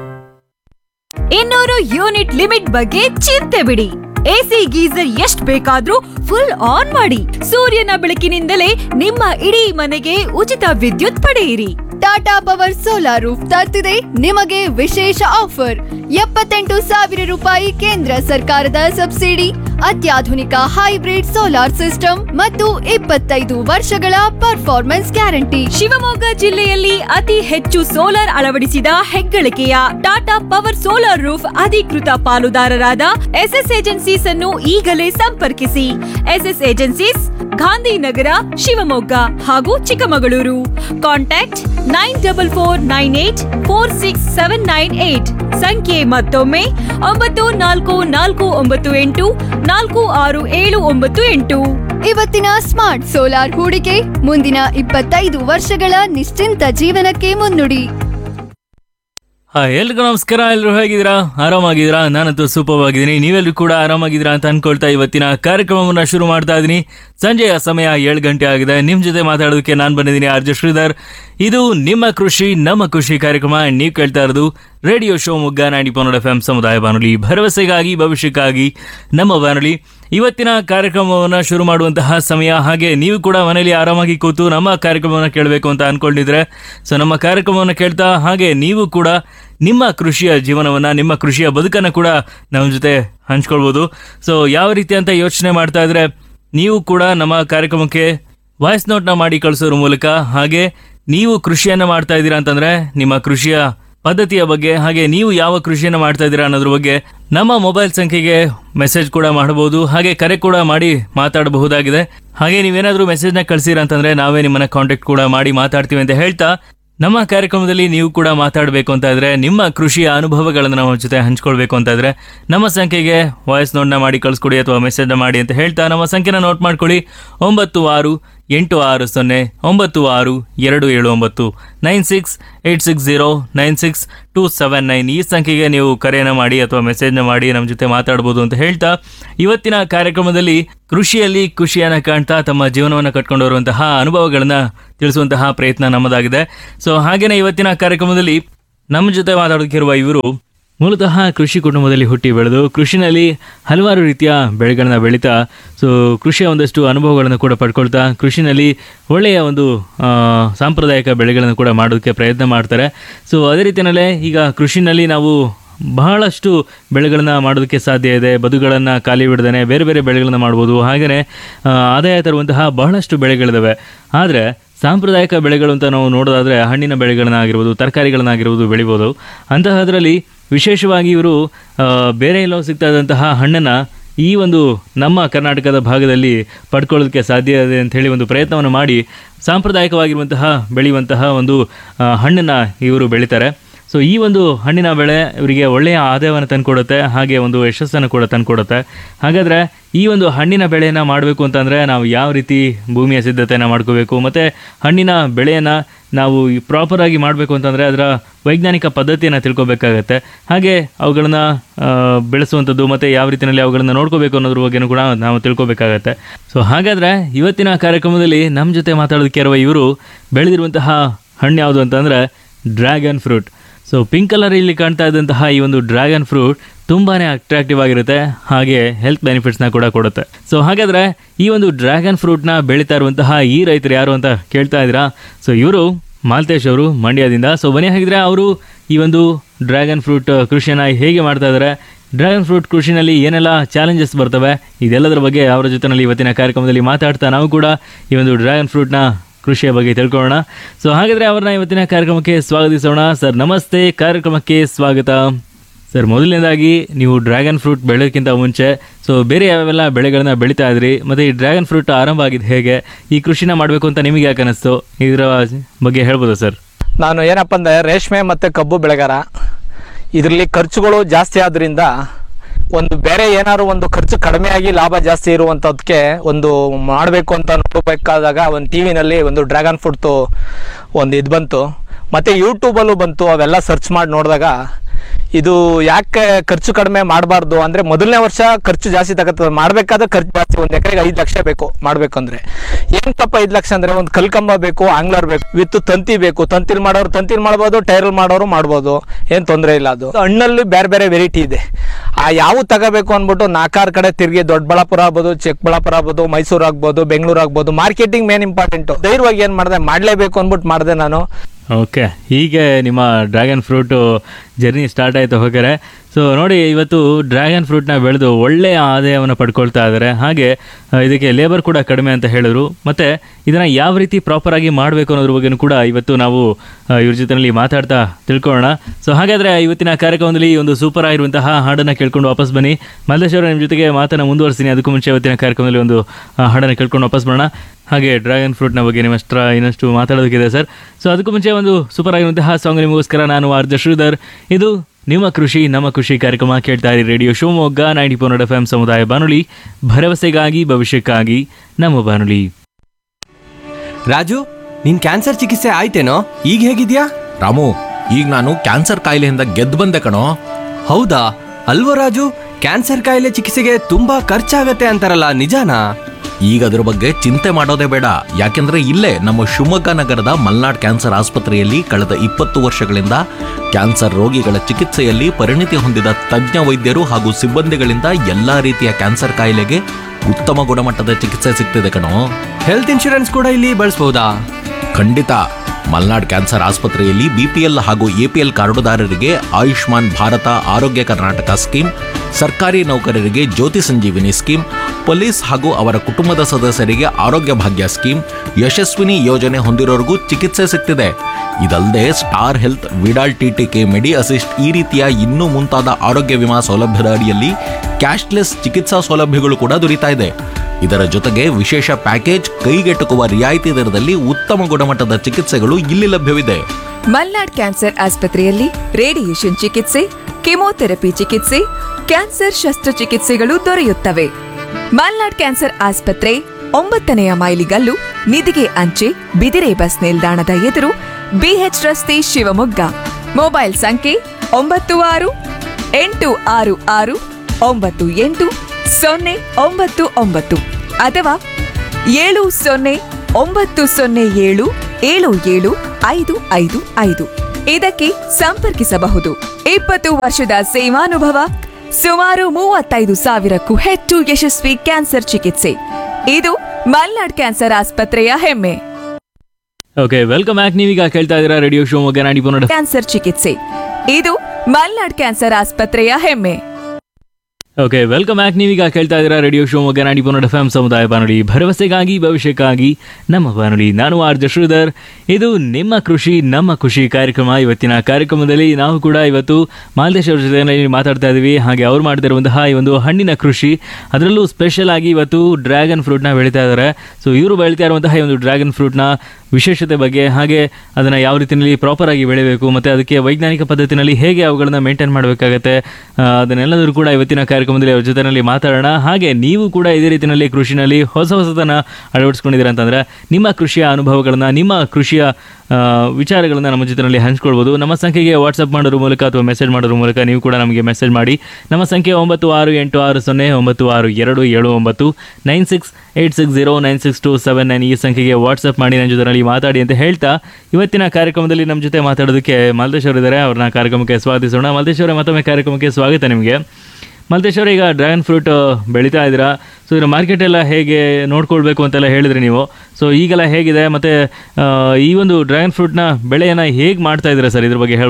Speaker 9: ಇನ್ನೂರು ಯೂನಿಟ್ ಲಿಮಿಟ್ ಬಗ್ಗೆ ಚಿಂತೆ ಬಿಡಿ ಎಸಿ ಗೀಸರ್ ಎಷ್ಟ್ ಬೇಕಾದ್ರೂ ಫುಲ್ ಆನ್ ಮಾಡಿ ಸೂರ್ಯನ ಬೆಳಕಿನಿಂದಲೇ ನಿಮ್ಮ ಇಡೀ ಮನೆಗೆ ಉಚಿತ ವಿದ್ಯುತ್ ಪಡೆಯಿರಿ
Speaker 1: ಟಾಟಾ ಪವರ್ ಸೋಲಾರ್ ರೂಫ್ ತರ್ತಿದೆ ನಿಮಗೆ ವಿಶೇಷ ಆಫರ್ ಎಪ್ಪತ್ತೆಂಟು ಸಾವಿರ ರೂಪಾಯಿ ಕೇಂದ್ರ ಸರ್ಕಾರದ ಸಬ್ಸಿಡಿ ಅತ್ಯಾಧುನಿಕ ಹೈಬ್ರಿಡ್ ಸೋಲಾರ್ ಸಿಸ್ಟಮ್ ಮತ್ತು ಇಪ್ಪತ್ತೈದು ವರ್ಷಗಳ ಪರ್ಫಾರ್ಮೆನ್ಸ್ ಗ್ಯಾರಂಟಿ
Speaker 9: ಶಿವಮೊಗ್ಗ ಜಿಲ್ಲೆಯಲ್ಲಿ ಅತಿ ಹೆಚ್ಚು ಸೋಲಾರ್ ಅಳವಡಿಸಿದ ಹೆಗ್ಗಳಿಕೆಯ ಟಾಟಾ ಪವರ್ ಸೋಲಾರ್ ರೂಫ್ ಅಧಿಕೃತ ಪಾಲುದಾರರಾದ ಎಸ್ಎಸ್ ಏಜೆನ್ಸೀಸ್ ಅನ್ನು ಈಗಲೇ ಸಂಪರ್ಕಿಸಿ ಎಸ್ಎಸ್ ಏಜೆನ್ಸೀಸ್ ಗಾಂಧಿನಗರ ಶಿವಮೊಗ್ಗ ಹಾಗೂ Chikkamagaluru contact nine double four nine eight four six seven nine eight ಸಂಖ್ಯೆ ಮತ್ತೊಮ್ಮೆ ಒಂಬತ್ತು ನಾಲ್ಕು ನಾಲ್ಕು ಒಂಬತ್ತು ಎಂಟು ನಾಲ್ಕು ಆರು ಏಳು ಒಂಬತ್ತು ಎಂಟು
Speaker 1: ಇವತ್ತಿನ ಸ್ಮಾರ್ಟ್ ಸೋಲಾರ್ ಹೂಡಿಕೆ ಮುಂದಿನ ಇಪ್ಪತ್ತೈದು ವರ್ಷಗಳ ನಿಶ್ಚಿಂತ ಜೀವನಕ್ಕೆ ಮುನ್ನುಡಿ
Speaker 10: ಹಾಯ್ ಎಲ್ರಿಗೂ ನಮಸ್ಕಾರ ಎಲ್ಲರೂ ಹೇಗಿದ್ದೀರಾ ಆರಾಮಾಗಿದ್ದೀರಾ ನಾನಂತೂ ಸೂಪರ್ ಆಗಿದ್ದೀನಿ ನೀವೆಲ್ಲರೂ ಕೂಡ ಆರಾಮಾಗಿದ್ದೀರಾ ಅಂತ ಅನ್ಕೊಳ್ತಾ ಇವತ್ತಿನ ಕಾರ್ಯಕ್ರಮವನ್ನು ಶುರು ಮಾಡ್ತಾ ಇದ್ದೀನಿ ಸಂಜೆಯ ಸಮಯ ಏಳು ಗಂಟೆ ಆಗಿದೆ ನಿಮ್ಮ ಜೊತೆ ಮಾತಾಡೋದಕ್ಕೆ ನಾನು ಬಂದಿದ್ದೀನಿ ಆರ್ಜೆ ಶ್ರೀಧರ್ ಇದು ನಿಮ್ಮ ಕೃಷಿ ನಮ್ಮ ಖುಷಿ ಕಾರ್ಯಕ್ರಮ ನೀವು ಕೇಳ್ತಾ ಇರೋದು ರೇಡಿಯೋ ಶೋ ಮುಗ್ಗ ನಾಡಿ ಪನ್ನಡ ಎಫ್ ಎಂ ಸಮುದಾಯ ಬಾನುಲಿ ಭರವಸೆಗಾಗಿ ಭವಿಷ್ಯಕ್ಕಾಗಿ ನಮ್ಮ ಬಾನುಲಿ ಇವತ್ತಿನ ಕಾರ್ಯಕ್ರಮವನ್ನು ಶುರು ಮಾಡುವಂತಹ ಸಮಯ ಹಾಗೆ ನೀವು ಕೂಡ ಮನೆಯಲ್ಲಿ ಆರಾಮಾಗಿ ಕೂತು ನಮ್ಮ ಕಾರ್ಯಕ್ರಮವನ್ನು ಕೇಳಬೇಕು ಅಂತ ಅನ್ಕೊಂಡಿದ್ರೆ ಸೊ ನಮ್ಮ ಕಾರ್ಯಕ್ರಮವನ್ನು ಕೇಳ್ತಾ ಹಾಗೆ ನೀವು ಕೂಡ ನಿಮ್ಮ ಕೃಷಿಯ ಜೀವನವನ್ನು ನಿಮ್ಮ ಕೃಷಿಯ ಬದುಕನ್ನು ಕೂಡ ನಮ್ಮ ಜೊತೆ ಹಂಚ್ಕೊಳ್ಬೋದು ಸೊ ಯಾವ ರೀತಿ ಅಂತ ಯೋಚನೆ ಮಾಡ್ತಾ ಇದ್ರೆ ನೀವು ಕೂಡ ನಮ್ಮ ಕಾರ್ಯಕ್ರಮಕ್ಕೆ ವಾಯ್ಸ್ ನೋಟ್ನ ಮಾಡಿ ಕಳಿಸೋದ್ರ ಮೂಲಕ ಹಾಗೆ ನೀವು ಕೃಷಿಯನ್ನು ಮಾಡ್ತಾ ಇದ್ದೀರಾ ಅಂತಂದ್ರೆ ನಿಮ್ಮ ಕೃಷಿಯ ಪದ್ಧತಿಯ ಬಗ್ಗೆ ಹಾಗೆ ನೀವು ಯಾವ ಕೃಷಿಯನ್ನು ಮಾಡ್ತಾ ಇದ್ದೀರಾ ಅನ್ನೋದ್ರ ಬಗ್ಗೆ ನಮ್ಮ ಮೊಬೈಲ್ ಸಂಖ್ಯೆಗೆ ಮೆಸೇಜ್ ಕೂಡ ಮಾಡಬಹುದು ಹಾಗೆ ಕರೆ ಕೂಡ ಮಾಡಿ ಮಾತಾಡಬಹುದಾಗಿದೆ ಹಾಗೆ ನೀವೇನಾದರೂ ಮೆಸೇಜ್ನ ಕಳಿಸಿರ ಅಂತಂದ್ರೆ ನಾವೇ ನಿಮ್ಮನ್ನ ಕಾಂಟ್ಯಾಕ್ಟ್ ಕೂಡ ಮಾಡಿ ಮಾತಾಡ್ತೀವಿ ಅಂತ ಹೇಳ್ತಾ ನಮ್ಮ ಕಾರ್ಯಕ್ರಮದಲ್ಲಿ ನೀವು ಕೂಡ ಮಾತಾಡಬೇಕು ಅಂತ ಇದ್ರೆ ನಿಮ್ಮ ಕೃಷಿಯ ಅನುಭವಗಳನ್ನು ನಮ್ಮ ಜೊತೆ ಹಂಚ್ಕೊಳ್ಬೇಕು ಅಂತ ಇದ್ರೆ ನಮ್ಮ ಸಂಖ್ಯೆಗೆ ವಾಯ್ಸ್ ನೋಟ್ನ ಮಾಡಿ ಕಳಿಸ್ಕೊಡಿ ಅಥವಾ ಮೆಸೇಜ್ನ ಮಾಡಿ ಅಂತ ಹೇಳ್ತಾ ನಮ್ಮ ಸಂಖ್ಯೆನ ನೋಟ್ ಮಾಡ್ಕೊಳ್ಳಿ ಒಂಬತ್ತು ಆರು ಎಂಟು ಆರು ಸೊನ್ನೆ ಒಂಬತ್ತು ಆರು ಎರಡು ಏಳು ಒಂಬತ್ತು nine six eight six zero nine six two seven nine ಈ ಸಂಖ್ಯೆಗೆ ನೀವು ಕರೆಯನ್ನು ಮಾಡಿ ಅಥವಾ ಮೆಸೇಜ್ನ ಮಾಡಿ ನಮ್ಮ ಜೊತೆ ಮಾತಾಡ್ಬೋದು ಅಂತ ಹೇಳ್ತಾ ಇವತ್ತಿನ ಕಾರ್ಯಕ್ರಮದಲ್ಲಿ ಕೃಷಿಯಲ್ಲಿ ಖುಷಿಯನ್ನು ಕಾಣ್ತಾ ತಮ್ಮ ಜೀವನವನ್ನು ಕಟ್ಕೊಂಡು ಬರುವಂತಹ ಅನುಭವಗಳನ್ನು ತಿಳಿಸುವಂತಹ ಪ್ರಯತ್ನ ನಮ್ಮದಾಗಿದೆ ಸೊ ಹಾಗೇನೆ ಇವತ್ತಿನ ಕಾರ್ಯಕ್ರಮದಲ್ಲಿ ನಮ್ಮ ಜೊತೆ ಮಾತಾಡೋದಕ್ಕಿರುವ ಇವರು ಮೂಲತಃ ಕೃಷಿ ಕುಟುಂಬದಲ್ಲಿ ಹುಟ್ಟಿ ಬೆಳೆದು ಕೃಷಿನಲ್ಲಿ ಹಲವಾರು ರೀತಿಯ ಬೆಳೆಗಳನ್ನ ಬೆಳೀತಾ ಸೊ ಕೃಷಿಯ ಒಂದಷ್ಟು ಅನುಭವಗಳನ್ನು ಕೂಡ ಪಡ್ಕೊಳ್ತಾ ಕೃಷಿನಲ್ಲಿ ಒಳ್ಳೆಯ ಒಂದು ಆ, ಸಾಂಪ್ರದಾಯಿಕ ಬೆಳೆಗಳನ್ನು ಕೂಡ ಮಾಡೋದಕ್ಕೆ ಪ್ರಯತ್ನ ಮಾಡ್ತಾರೆ ಸೊ ಅದೇ ರೀತಿಯಲ್ಲೇ ಈಗ ಕೃಷಿನಲ್ಲಿ ನಾವು ಬಹಳಷ್ಟು ಬೆಳೆಗಳನ್ನ ಮಾಡೋದಕ್ಕೆ ಸಾಧ್ಯ ಇದೆ ಬದುಗಳನ್ನು ಖಾಲಿ ಬಿಡದೇ ಬೇರೆ ಬೇರೆ ಬೆಳೆಗಳನ್ನ ಮಾಡ್ಬೋದು ಹಾಗೆಯೇ ಆ, ಆದಾಯ ತರುವಂತಹ ಬಹಳಷ್ಟು ಬೆಳೆಗಳಿದಾವೆ ಆದರೆ ಸಾಂಪ್ರದಾಯಿಕ ಬೆಳೆಗಳು ಅಂತ ನಾವು ನೋಡೋದಾದರೆ ಹಣ್ಣಿನ ಬೆಳೆಗಳನ್ನಾಗಿರ್ಬೋದು ತರಕಾರಿಗಳನ್ನಾಗಿರ್ಬೋದು ಬೆಳಿಬೋದು ಅಂತಹದ್ರಲ್ಲಿ ವಿಶೇಷವಾಗಿ ಇವರು ಆ, ಬೇರೆ ಎಲ್ಲೋ ಸಿಗ್ತಾ ಇದ್ದಂತಹ ಹಣ್ಣನ್ನು ಈ ಒಂದು ನಮ್ಮ ಕರ್ನಾಟಕದ ಭಾಗದಲ್ಲಿ ಪಡ್ಕೊಳ್ಳೋದಕ್ಕೆ ಸಾಧ್ಯ ಇದೆ ಅಂತ ಹೇಳಿ ಒಂದು ಪ್ರಯತ್ನವನ್ನು ಮಾಡಿ ಸಾಂಪ್ರದಾಯಿಕವಾಗಿರುವಂತಹ ಬೆಳೆಯುವಂತಹ ಒಂದು ಹಣ್ಣನ್ನು ಇವರು ಬೆಳೀತಾರೆ ಸೊ ಈ ಒಂದು ಹಣ್ಣಿನ ಬೆಳೆ ಇವರಿಗೆ ಒಳ್ಳೆಯ ಆದಾಯವನ್ನು ತಂದುಕೊಡುತ್ತೆ ಹಾಗೆ ಒಂದು ಯಶಸ್ಸನ್ನು ಕೂಡ ತಂದುಕೊಡುತ್ತೆ ಹಾಗಾದರೆ ಈ ಒಂದು ಹಣ್ಣಿನ ಬೆಳೆಯನ್ನು ಮಾಡಬೇಕು ಅಂತಂದರೆ ನಾವು ಯಾವ ರೀತಿ ಭೂಮಿಯ ಸಿದ್ಧತೆಯನ್ನು ಮಾಡ್ಕೋಬೇಕು ಮತ್ತು ಹಣ್ಣಿನ ಬೆಳೆಯನ್ನು ನಾವು ಪ್ರಾಪರಾಗಿ ಮಾಡಬೇಕು ಅಂತಂದರೆ ಅದರ ವೈಜ್ಞಾನಿಕ ಪದ್ಧತಿಯನ್ನು ತಿಳ್ಕೊಬೇಕಾಗತ್ತೆ ಹಾಗೆ ಅವುಗಳನ್ನು ಬೆಳೆಸುವಂಥದ್ದು ಮತ್ತು ಯಾವ ರೀತಿಯಲ್ಲಿ ಅವುಗಳನ್ನು ನೋಡ್ಕೋಬೇಕು ಅನ್ನೋದ್ರ ಬಗ್ಗೆನೂ ಕೂಡ ನಾವು ತಿಳ್ಕೊಬೇಕಾಗತ್ತೆ ಸೊ ಹಾಗಾದರೆ ಇವತ್ತಿನ ಕಾರ್ಯಕ್ರಮದಲ್ಲಿ ನಮ್ಮ ಜೊತೆ ಮಾತಾಡೋದಕ್ಕೆ ಇರುವ ಇವರು ಬೆಳೆದಿರುವಂತಹ ಹಣ್ಣು ಯಾವುದು ಅಂತಂದರೆ dragon fruit so pink colour ಇಲ್ಲಿ ಕಾಣ್ತಾ ಇದ್ದಂತಹ ಈ ಒಂದು ಡ್ರ್ಯಾಗನ್ ಫ್ರೂಟ್ ತುಂಬಾ ಅಟ್ರಾಕ್ಟಿವ್ ಆಗಿರುತ್ತೆ ಹಾಗೆ ಹೆಲ್ತ್ ಬೆನಿಫಿಟ್ಸ್ನ ಕೂಡ ಕೊಡುತ್ತೆ ಸೊ ಹಾಗಾದರೆ ಈ ಒಂದು ಡ್ರ್ಯಾಗನ್ ಫ್ರೂಟ್ನ ಬೆಳೀತಾ ಇರುವಂತಹ ಈ ರೈತರು ಯಾರು ಅಂತ ಕೇಳ್ತಾ ಇದ್ದೀರಾ ಸೊ ಇವರು ಮಾಲ್ತೇಶ್ ಅವರು ಮಂಡ್ಯದಿಂದ ಸೊ ಬನ್ನಿ ಹಾಗಿದ್ರೆ ಅವರು ಈ ಒಂದು ಡ್ರ್ಯಾಗನ್ ಫ್ರೂಟ್ ಕೃಷಿಯನ್ನು ಹೇಗೆ ಮಾಡ್ತಾ ಇದ್ದಾರೆ ಡ್ರ್ಯಾಗನ್ ಫ್ರೂಟ್ ಕೃಷಿನಲ್ಲಿ ಏನೆಲ್ಲ ಚಾಲೆಂಜಸ್ ಬರ್ತವೆ ಇದೆಲ್ಲದರ ಬಗ್ಗೆ ಅವರ ಜೊತೆನಲ್ಲಿ ಇವತ್ತಿನ ಕಾರ್ಯಕ್ರಮದಲ್ಲಿ ಮಾತಾಡ್ತಾ ನಾವು ಕೂಡ ಈ ಒಂದು ಡ್ರ್ಯಾಗನ್ ಫ್ರೂಟ್ನ ಕೃಷಿಯ ಬಗ್ಗೆ ತಿಳ್ಕೊಳ್ಳೋಣ ಸೊ ಹಾಗಾದರೆ ಅವ್ರನ್ನ ಇವತ್ತಿನ ಕಾರ್ಯಕ್ರಮಕ್ಕೆ ಸ್ವಾಗತಿಸೋಣ ಸರ್ ನಮಸ್ತೆ ಕಾರ್ಯಕ್ರಮಕ್ಕೆ ಸ್ವಾಗತ ಸರ್ ಮೊದಲನೇದಾಗಿ ನೀವು ಡ್ರ್ಯಾಗನ್ ಫ್ರೂಟ್ ಬೆಳೆಯೋಕ್ಕಿಂತ ಮುಂಚೆ ಸೊ ಬೇರೆ ಯಾವೆಲ್ಲ ಬೆಳೆಗಳನ್ನ ಬೆಳೀತಾ ಇದ್ರಿ ಮತ್ತು ಈ ಡ್ರ್ಯಾಗನ್ ಫ್ರೂಟ್ ಆರಂಭ ಆಗಿದ್ದು ಹೇಗೆ ಈ ಕೃಷಿನ ಮಾಡಬೇಕು ಅಂತ ನಿಮಗೆ ಯಾಕೆ ಅನಿಸ್ತು ಇದರ ಬಗ್ಗೆ ಹೇಳ್ಬೋದಾ ಸರ್
Speaker 11: ನಾನು ಏನಪ್ಪ ಅಂದರೆ ರೇಷ್ಮೆ ಮತ್ತು ಕಬ್ಬು ಬೆಳೆಗಾರ ಇದರಲ್ಲಿ ಖರ್ಚುಗಳು ಜಾಸ್ತಿ ಆದ್ರಿಂದ ಒಂದು ಬೇರೆ ಏನಾದ್ರು ಒಂದು ಖರ್ಚು ಕಡಿಮೆಯಾಗಿ ಲಾಭ ಜಾಸ್ತಿ ಇರುವಂಥದ್ದಕ್ಕೆ ಒಂದು ಮಾಡಬೇಕು ಅಂತ ನೋಡಬೇಕಾದಾಗ ಒಂದು ಟಿ ವಿನಲ್ಲಿ ಒಂದು ಡ್ರ್ಯಾಗನ್ ಫ್ರೂಟ್ದು ಒಂದು ಇದು ಬಂತು ಮತ್ತು ಯೂಟ್ಯೂಬಲ್ಲೂ ಬಂತು ಅವೆಲ್ಲ ಸರ್ಚ್ ಮಾಡಿ ನೋಡಿದಾಗ ಇದು ಯಾಕೆ ಖರ್ಚು ಕಡಿಮೆ ಮಾಡಬಾರ್ದು ಅಂದರೆ ಮೊದಲನೇ ವರ್ಷ ಖರ್ಚು ಜಾಸ್ತಿ ತಗತ್ತದ ಮಾಡಬೇಕಾದ್ರೆ ಖರ್ಚು ಜಾಸ್ತಿ ಒಂದು ಎಕರೆಗೆ ಐದು ಲಕ್ಷ ಬೇಕು ಮಾಡಬೇಕಂದ್ರೆ ಏನು ತಪ್ಪ ಐದು ಲಕ್ಷ ಅಂದರೆ ಒಂದು ಕಲ್ಕಂಬ ಬೇಕು ಆಂಗ್ಲರ್ ಬೇಕು ವಿತ್ ತಂತಿ ಬೇಕು ತಂತಿಲ್ ಮಾಡೋರು ತಂತಿಲ್ ಮಾಡ್ಬೋದು ಟೈರಲ್ ಮಾಡೋರು ಮಾಡ್ಬೋದು ಏನು ತೊಂದರೆ ಇಲ್ಲ ಅದು ಹಣ್ಣಲ್ಲಿ ಬೇರೆ ಬೇರೆ ವೆರೈಟಿ ಇದೆ ಆ ಯಾವ ತಗೋಬೇಕು ಅಂದ್ಬಿಟ್ಟು ನಾಲ್ಕಾರು ಕಡೆ ತಿರುಗಿ ದೊಡ್ಡಬಳ್ಳಾಪುರ ಆಗ್ಬೋದು ಚಿಕ್ಕಬಳ್ಳಾಪುರ ಆಗ್ಬೋದು ಮೈಸೂರು ಆಗ್ಬೋದು ಬೆಂಗಳೂರು ಆಗ್ಬೋದು ಮಾರ್ಕೆಟಿಂಗ್ ಮೇನ್ ಇಂಪಾರ್ಟೆಂಟು ಧೈರ್ಯವಾಗಿ ಏನು ಮಾಡಿದೆ ಮಾಡಲೇಬೇಕು ಅಂದ್ಬಿಟ್ಟು ಮಾಡಿದೆ ನಾನು
Speaker 10: ಓಕೆ ಹೀಗೆ ನಿಮ್ಮ ಡ್ರ್ಯಾಗನ್ ಫ್ರೂಟು ಜರ್ನಿ ಸ್ಟಾರ್ಟ್ ಆಯಿತು ಹೋಗ್ಯಾರೆ ಸೊ ನೋಡಿ ಇವತ್ತು ಡ್ರ್ಯಾಗನ್ ಫ್ರೂಟ್ನ ಬೆಳೆದು ಒಳ್ಳೆಯ ಆದಾಯವನ್ನು ಪಡ್ಕೊಳ್ತಾ ಇದ್ದಾರೆ ಹಾಗೆ ಆ, ಇದಕ್ಕೆ ಲೇಬರ್ ಕೂಡ ಕಡಿಮೆ ಅಂತ ಹೇಳಿದ್ರು ಮತ್ತು ಇದನ್ನು ಯಾವ ರೀತಿ ಪ್ರಾಪರಾಗಿ ಮಾಡಬೇಕು ಅನ್ನೋದ್ರ ಬಗ್ಗೆನೂ ಕೂಡ ಇವತ್ತು ನಾವು ಆ, ಇವ್ರ ಜೊತೆಯಲ್ಲಿ ಮಾತಾಡ್ತಾ ತಿಳ್ಕೊಳ್ಳೋಣ ಸೊ ಹಾಗಾದರೆ ಇವತ್ತಿನ ಕಾರ್ಯಕ್ರಮದಲ್ಲಿ ಒಂದು ಸೂಪರ್ ಆಗಿರುವಂತಹ ಹಾಡನ್ನು ಕೇಳ್ಕೊಂಡು ವಾಪಸ್ ಬನ್ನಿ ಮಲ್ಲೇಶ್ ಅವರು ನಿಮ್ಮ ಜೊತೆಗೆ ಮಾತನ್ನು ಮುಂದುವರಿಸ್ತೀನಿ ಅದಕ್ಕೂ ಮುಂಚೆ ಇವತ್ತಿನ ಕಾರ್ಯಕ್ರಮದಲ್ಲಿ ಒಂದು ಆ, ಹಾಡನ್ನು ಕೇಳ್ಕೊಂಡು ವಾಪಸ್ ಬರೋಣ ಹಾಗೆ ಡ್ರ್ಯಾಗನ್ ಫ್ರೂಟ್ನ ಬಗ್ಗೆ ನಿಮ್ಮಷ್ಟರ ಇನ್ನಷ್ಟು ಮಾತಾಡೋದಕ್ಕಿದೆ ಸರ್ ಸೊ ಅದಕ್ಕೂ ಮುಂಚೆ ಒಂದು ಸೂಪರ್ ಆಗಿರುವಂತಹ ಸಾಂಗ್ ನಿಮಗೋಸ್ಕರ ನಾನು ಆರ್ಜ ಶ್ರೀಧರ್ ಇದು ನಿಮ್ಮ ಕೃಷಿ ನಮ್ಮ ಕೃಷಿ ಕಾರ್ಯಕ್ರಮ ಕೇಳ್ತಾ ಇರಿ radio Shivamogga ninety four F M ಸಮುದಾಯ ಬಾನುಲಿ ಭರವಸೆಗಾಗಿ ಭವಿಷ್ಯಕ್ಕಾಗಿ ನಮ್ಮ ಬಾನುಲಿ
Speaker 12: ರಾಜು ನಿನ್ ಕ್ಯಾನ್ಸರ್ ಚಿಕಿತ್ಸೆ ಆಯ್ತೇನೋ ಈಗ ಹೇಗಿದ್ಯಾ
Speaker 13: ರಾಮು ಈಗ ನಾನು ಕ್ಯಾನ್ಸರ್ ಕಾಯಿಲೆಯಿಂದ ಗೆದ್ದು ಬಂದೆ ಕಣೋ
Speaker 12: ಹೌದಾ ಅಲ್ವೋ ರಾಜು ಕ್ಯಾನ್ಸರ್ ಕಾಯಿಲೆ ಚಿಕಿತ್ಸೆಗೆ ತುಂಬಾ ಖರ್ಚಾಗತ್ತೆ ಅಂತಾರಲ್ಲ ನಿಜಾನಾ
Speaker 13: ಈಗ ಅದ್ರ ಬಗ್ಗೆ ಚಿಂತೆ ಮಾಡೋದೇ ಬೇಡ ಯಾಕೆಂದ್ರೆ ಇಲ್ಲೇ ನಮ್ಮ ಶಿವಮೊಗ್ಗ ನಗರದ ಮಲ್ನಾಡ್ ಕ್ಯಾನ್ಸರ್ ಆಸ್ಪತ್ರೆಯಲ್ಲಿ ಕಳೆದ ಇಪ್ಪತ್ತು ವರ್ಷಗಳಿಂದ ಕ್ಯಾನ್ಸರ್ ರೋಗಿಗಳ ಚಿಕಿತ್ಸೆಯಲ್ಲಿ ಪರಿಣಿತಿ ಹೊಂದಿದ ತಜ್ಞ ವೈದ್ಯರು ಹಾಗೂ ಸಿಬ್ಬಂದಿಗಳಿಂದ ಎಲ್ಲಾ ರೀತಿಯ ಕ್ಯಾನ್ಸರ್ ಕಾಯಿಲೆಗೆ ಉತ್ತಮ ಗುಣಮಟ್ಟದ ಚಿಕಿತ್ಸೆ ಸಿಗ್ತಿದೆ ಕಣೋ
Speaker 12: ಹೆಲ್ತ್ ಇನ್ಶೂರೆನ್ಸ್ ಕೂಡ ಇಲ್ಲಿ ಬಳಸಬಹುದಾ
Speaker 13: ಖಂಡಿತ ಮಲ್ನಾಡ್ ಕ್ಯಾನ್ಸರ್ ಆಸ್ಪತ್ರೆಯಲ್ಲಿ ಬಿಪಿಎಲ್ ಹಾಗೂ ಎಪಿಎಲ್ ಕಾರ್ಡುದಾರರಿಗೆ ಆಯುಷ್ಮಾನ್ ಭಾರತ ಆರೋಗ್ಯ ಕರ್ನಾಟಕ ಸ್ಕೀಮ್ ಸರ್ಕಾರಿ ನೌಕರರಿಗೆ ಜ್ಯೋತಿ ಸಂಜೀವಿನಿ ಸ್ಕೀಮ್ ಪೊಲೀಸ್ ಹಾಗೂ ಅವರ ಕುಟುಂಬದ ಸದಸ್ಯರಿಗೆ ಆರೋಗ್ಯ ಭಾಗ್ಯ ಸ್ಕೀಮ್ ಯಶಸ್ವಿನಿ ಯೋಜನೆ ಹೊಂದಿರೋರಿಗೂ ಚಿಕಿತ್ಸೆ ಸಿಗ್ತಿದೆ ಇದಲ್ಲದೆ star health Vidal TTK medi assist ಈ ರೀತಿಯ ಇನ್ನೂ ಮುಂತಾದ ಆರೋಗ್ಯ ವಿಮಾ ಸೌಲಭ್ಯದ ಅಡಿಯಲ್ಲಿ ಕ್ಯಾಶ್ಲೆಸ್ ಚಿಕಿತ್ಸಾ ಸೌಲಭ್ಯಗಳು ಕೂಡ ದೊರೀತಾ ಇದೆ ಇದರ ಜೊತೆಗೆ ವಿಶೇಷ ಪ್ಯಾಕೇಜ್ ಕೈಗೆಟುಕುವ ರಿಯಾಯಿತಿ ದರದಲ್ಲಿ ಉತ್ತಮ ಗುಣಮಟ್ಟದ ಚಿಕಿತ್ಸೆಗಳು ಇಲ್ಲಿ ಲಭ್ಯವಿದೆ
Speaker 4: ಮಲ್ನಾಡ್ ಕ್ಯಾನ್ಸರ್ ಆಸ್ಪತ್ರೆಯಲ್ಲಿ ರೇಡಿಯೇಷನ್ ಚಿಕಿತ್ಸೆ ಕೆಮೊಥೆರಪಿ ಚಿಕಿತ್ಸೆ ಕ್ಯಾನ್ಸರ್ ಶಸ್ತ್ರಚಿಕಿತ್ಸೆಗಳು ದೊರೆಯುತ್ತವೆ ಮಲ್ನಾಡ್ ಕ್ಯಾನ್ಸರ್ ಆಸ್ಪತ್ರೆ ಒಂಬತ್ತನೆಯ ಮೈಲಿಗಲ್ಲು ನಿಧಿಗೆ ಅಂಚೆ ಬಿದಿರೆ ಬಸ್ ನಿಲ್ದಾಣದ ಎದುರು ಬಿಎಚ್ ರಸ್ತೆ ಶಿವಮೊಗ್ಗ ಮೊಬೈಲ್ ಸಂಖ್ಯೆ ಒಂಬತ್ತು ಆರು ಎಂಟು ಆರು ಆರು ಒಂಬತ್ತು ಎಂಟು ಸೊನ್ನೆ ಒಂಬತ್ತು ಒಂಬತ್ತು ಅಥವಾ ಏಳು ಸೊನ್ನೆ ಒಂಬತ್ತು ಸೊನ್ನೆ ಏಳು ಏಳು ಏಳು ಐದು ಐದು ಐದು ಇದಕ್ಕೆ ಸಂಪರ್ಕಿಸಬಹುದು ಇಪ್ಪತ್ತು ವರ್ಷದ ಸೇವಾನುಭವ ಸುಮಾರು ಮೂವತ್ತೈದು ಸಾವಿರಕ್ಕೂ ಹೆಚ್ಚು ಯಶಸ್ವಿ ಕ್ಯಾನ್ಸರ್ ಚಿಕಿತ್ಸೆ ಇದು ಮಲ್ನಾಡ್ ಕ್ಯಾನ್ಸರ್ ಆಸ್ಪತ್ರೆಯ ಹೆಮ್ಮೆ
Speaker 10: ಓಕೆ ವೆಲ್ಕಮ್ ಬ್ಯಾಕ್ ನೀವೀಗ ಕೇಳ್ತಾ ಇದ್ದೀರಾ radio Shivamogga ninety four
Speaker 4: cancer ಚಿಕಿತ್ಸೆ ಇದು ಮಲ್ನಾಡ್ ಕ್ಯಾನ್ಸರ್ ಆಸ್ಪತ್ರೆಯ ಹೆಮ್ಮೆ
Speaker 10: ಓಕೆ ವೆಲ್ಕಮ್ ಬ್ಯಾಕ್ ನೀವೀಗ ಕೇಳ್ತಾ ಇದ್ದೀರಾ ರೇಡಿಯೋ ಶಿವಮೊಗ್ಗ ನಾಡಿ ಪುನರ್ ಎಫ್ ಎಂ ಸಮುದಾಯ ಬಾನುಲಿ ಭರವಸೆಗಾಗಿ ಭವಿಷ್ಯಕ್ಕಾಗಿ ನಮ್ಮ ಬಾನುಲಿ ನಾನು ಆರ್ ಜಶ್ರೀಧರ್ ಇದು ನಿಮ್ಮ ಕೃಷಿ ನಮ್ಮ ಖುಷಿ ಕಾರ್ಯಕ್ರಮ ಇವತ್ತಿನ ಕಾರ್ಯಕ್ರಮದಲ್ಲಿ ನಾವು ಕೂಡ ಇವತ್ತು ಮಾಲ್ದೇಶ್ ಅವ್ರ ಜೊತೆ ಮಾತಾಡ್ತಾ ಇದ್ದೀವಿ ಹಾಗೆ ಅವ್ರು ಮಾಡ್ತಿರುವಂತಹ ಈ ಒಂದು ಹಣ್ಣಿನ ಕೃಷಿ ಅದರಲ್ಲೂ ಸ್ಪೆಷಲ್ ಆಗಿ ಇವತ್ತು ಡ್ರ್ಯಾಗನ್ ಫ್ರೂಟ್ನ ಬೆಳೀತಾ ಇದ್ದಾರೆ ಸೊ ಇವರು ಬೆಳೀತಾ ಇರುವಂತಹ ಈ ಒಂದು ಡ್ರ್ಯಾಗನ್ ಫ್ರೂಟ್ನ ವಿಶೇಷತೆ ಬಗ್ಗೆ ಹಾಗೆ ಅದನ್ನು ಯಾವ ರೀತಿಯಲ್ಲಿ ಪ್ರಾಪರ್ ಆಗಿ ಬೆಳಿಬೇಕು ಮತ್ತು ಅದಕ್ಕೆ ವೈಜ್ಞಾನಿಕ ಪದ್ಧತಿನಲ್ಲಿ ಹೇಗೆ ಅವುಗಳನ್ನ ಮೇಂಟೈನ್ ಮಾಡಬೇಕಾಗತ್ತೆ ಆ, ಅದನ್ನೆಲ್ಲದರೂ ಕೂಡ ಇವತ್ತಿನ ಕಾರ್ಯಕ್ರಮದಲ್ಲಿ ಅವ್ರ ಜೊತೆನಲ್ಲಿ ಮಾತಾಡೋಣ ಹಾಗೆ ನೀವು ಕೂಡ ಇದೇ ರೀತಿಯಲ್ಲಿ ಕೃಷಿನಲ್ಲಿ ಹೊಸ ಹೊಸದನ್ನು ಅಳವಡಿಸ್ಕೊಂಡಿದ್ದೀರಾ ಅಂತಂದರೆ ನಿಮ್ಮ ಕೃಷಿಯ ಅನುಭವಗಳನ್ನು ನಿಮ್ಮ ಕೃಷಿಯ ಆ, ವಿಚಾರಗಳನ್ನು ನಮ್ಮ ಜೊತೆಯಲ್ಲಿ ಹಂಚ್ಕೊಳ್ಬೋದು ನಮ್ಮ ಸಂಖ್ಯೆಗೆ ವಾಟ್ಸಪ್ ಮಾಡೋದ್ರ ಮೂಲಕ ಅಥವಾ ಮೆಸೇಜ್ ಮಾಡೋದ್ರ ಮೂಲಕ ನೀವು ಕೂಡ ನಮಗೆ ಮೆಸೇಜ್ ಮಾಡಿ ನಮ್ಮ ಸಂಖ್ಯೆ ಒಂಬತ್ತು ಆರು ಎಂಟು ಆರು ಸೊನ್ನೆ ಒಂಬತ್ತು ಆರು ಎರಡು ಏಳು ಒಂಬತ್ತು nine six eight six zero nine six two seven nine ಈ ಸಂಖ್ಯೆಗೆ ವಾಟ್ಸಪ್ ಮಾಡಿ ನನ್ನ ಜೊತೆಯಲ್ಲಿ ಮಾತಾಡಿ ಅಂತ ಹೇಳ್ತಾ ಇವತ್ತಿನ ಕಾರ್ಯಕ್ರಮದಲ್ಲಿ ನಮ್ಮ ಜೊತೆ ಮಾತಾಡೋದಕ್ಕೆ ಮಾಲ್ತೇಶ್ ಅವರು ಇದ್ದಾರೆ ಅವ್ರನ್ನ ಕಾರ್ಯಕ್ರಮಕ್ಕೆ ಸ್ವಾಗತಿಸೋಣ ಮಾಲ್ತೇಶ್ ಅವರೇ ಮತ್ತೊಮ್ಮೆ ಕಾರ್ಯಕ್ರಮಕ್ಕೆ ಸ್ವಾಗತ ನಿಮಗೆ ಮಾಲ್ತೇಶ್ ಅವರೇ ಈಗ ಡ್ರ್ಯಾಗನ್ ಫ್ರೂಟ್ ಬೆಳೀತಾ ಇದ್ದೀರಾ ಸೊ ಇದರ ಮಾರ್ಕೆಟ್ ಎಲ್ಲ ಹೇಗೆ ನೋಡ್ಕೊಳ್ಬೇಕು ಅಂತೆಲ್ಲ ಹೇಳಿದ್ರಿ ನೀವು ಸೊ ಈಗೆಲ್ಲ ಹೇಗಿದೆ ಮತ್ತು ಈ ಒಂದು ಡ್ರ್ಯಾಗನ್ ಫ್ರೂಟ್ನ ಬೆಳೆಯನ್ನು ಹೇಗೆ ಮಾಡ್ತಾ ಇದ್ದೀರಾ ಸರ್ ಇದ್ರ ಬಗ್ಗೆ ಹೇಳ್ಬೋದಾ